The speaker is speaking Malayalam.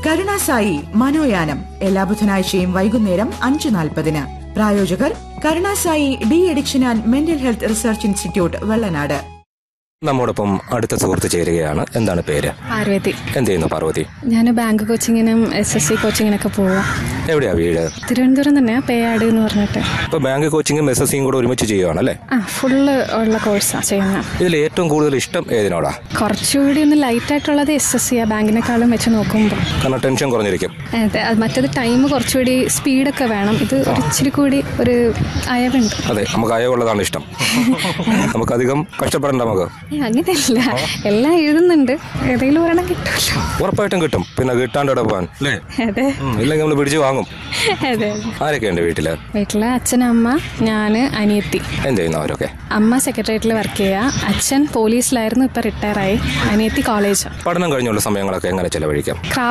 കരുണാസായി മനോയാനം എല്ലാ ബുധനാഴ്ചയും വൈകുന്നേരം അഞ്ച് നാൽപ്പതിന് പ്രായോജകർ Karunasai de addiction and mental health research institute Vellanad നമ്മോടൊപ്പം അടുത്ത സുഹൃത്ത് ചേരുകയാണ് എന്താണ് പേര് പാർവതി എന്ത് ചെയ്യുന്നു പാർവതി ഞാൻ ബാങ്ക് കോച്ചിങ്ങിനും എസ് എസ് സി കോച്ചിങ്ങിനൊക്കെ പോവാം എവിടെയാ വീട് തിരുവനന്തപുരം തന്നെ പേയാട് എന്ന് പറഞ്ഞിട്ട് ഇപ്പൊ ബാങ്ക് കോച്ചിങ്ങും എസ് എസ് സിയും കൂടെ ഒരുമിച്ച് ചെയ്യുവാണല്ലേ ആ ഫുള്ള് ഉള്ള കോഴ്സാണ് ചെയ്യുന്നത് ഇതിൽ ഏറ്റവും കൂടുതൽ ഇഷ്ടം ഏതിനോടാ കുറച്ചുകൂടി ഒന്ന് ലൈറ്റ് ആയിട്ടുള്ളത് എസ് എസ് സി ആ ബാങ്കിനെക്കാളും വെച്ച് നോക്കുമ്പോൾ കാരണം ടെൻഷൻ കുറഞ്ഞിരിക്കും അതെ അത് മറ്റേത് ടൈം കുറച്ചുകൂടി സ്പീഡൊക്കെ വേണം ഇത് ഒരു ഇച്ചിരി കൂടി ഒരു അയവുണ്ട് അതെ നമുക്ക് അയവുള്ളതാണ് ഇഷ്ടം നമുക്കധികം കഷ്ടപ്പെടേണ്ട നമുക്ക് ഏ, അങ്ങനെയല്ല എല്ലാം എഴുതുന്നുണ്ട് ഏതെങ്കിലും ഒരെണ്ണം കിട്ടുമല്ലോ ഉറപ്പായിട്ടും കിട്ടും പിന്നെ കിട്ടാണ്ട് ഇവിടെ പോകാൻ അല്ലേ അതെ ഉം, ഇല്ലെങ്കിൽ നമ്മൾ പിടിച്ച് വാങ്ങും അതെ ആരൊക്കെയുണ്ട് വീട്ടില് വീട്ടിലെ അച്ഛനമ്മ ഞാൻ അനിയത്തി എന്ത് ചെയ്യുന്നു അവരൊക്കെ അമ്മ സെക്രട്ടേറിയറ്റിൽ വർക്ക് ചെയ്യുക അച്ഛൻ പോലീസിലായിരുന്നു ഇപ്പം റിട്ടയറായി അനിയത്തി കോളേജ് പഠനം കഴിഞ്ഞുള്ള സമയങ്ങളൊക്കെ എങ്ങനെ ചെലവഴിക്കാം ക്രാഫ്റ്റ്